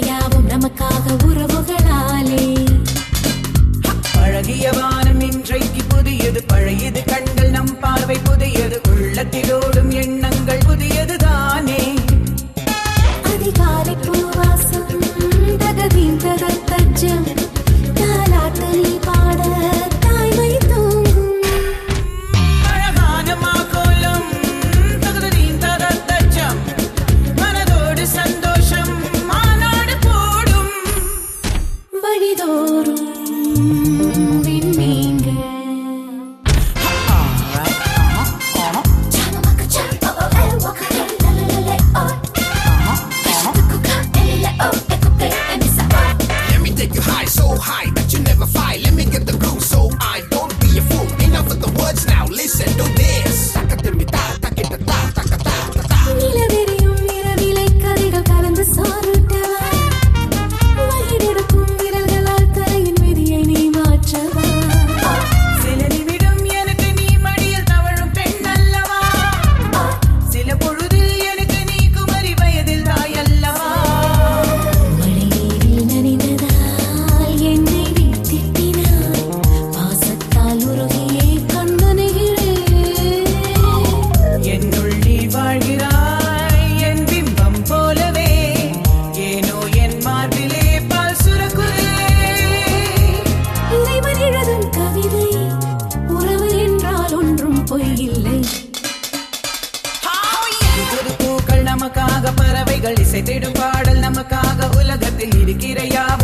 யாவும் நமக்காக உறவுகளாலே பழகிய வானம் இன்றைக்கு புதியது பழையது கண்கள் நம் பார்வை புதியது உள்ளத்திலோடும் எண்ணங்கள் புதியது தானே அதிகாலை பூவாசம் தகதீம் தகத்தஜம் தாலாட்டு நீ பாட தாய்மை தூங்கும் அழகான மாகோலம் தகுதியின் தரத்தச்சம் மனதோடு சந்தோஷம் மாநாடு போடும் வழிதோறும் விண்மீன்கள் Let me take you high, so high that you never fight. Let me get the groove, so I don't be a fool. Enough of the words now, listen to this. Takatimita, takita, ta, takata, ta. நிலவெறியும் இரவிலை கதைகள் கலந்து சோறுட்டவா வயிறெடுக்கும் விரல்களால் தரையின் விதியை நீ மாற்றவா சில நிமிடம் எனக்கு நீ மடியில் தவழும் பெண் அல்லவா சில பொழுதில் எனக்கு நீ குமரி வயதில் தாய் அல்லவா மழைநீரில் நனைந்ததால் என்னை நீ திட்டினாய் பாசத்தால் உருகியே கண்ணுனைகிறேன் என்னுள் நீ வாழ்கிறாய் என் பிம்பம் போலவே ஏனோ என் மார்பிலே பால் சுரக்குதே இறைவன் எழுதும் கவிதை உறவு என்றால் ஒன்றும் பொய்யில்லை புது பூக்கள் நமக்காக பறவைகள் இசைத்திடும் பாடல் நமக்காக உலகத்தில் இருக்கிற யாவும்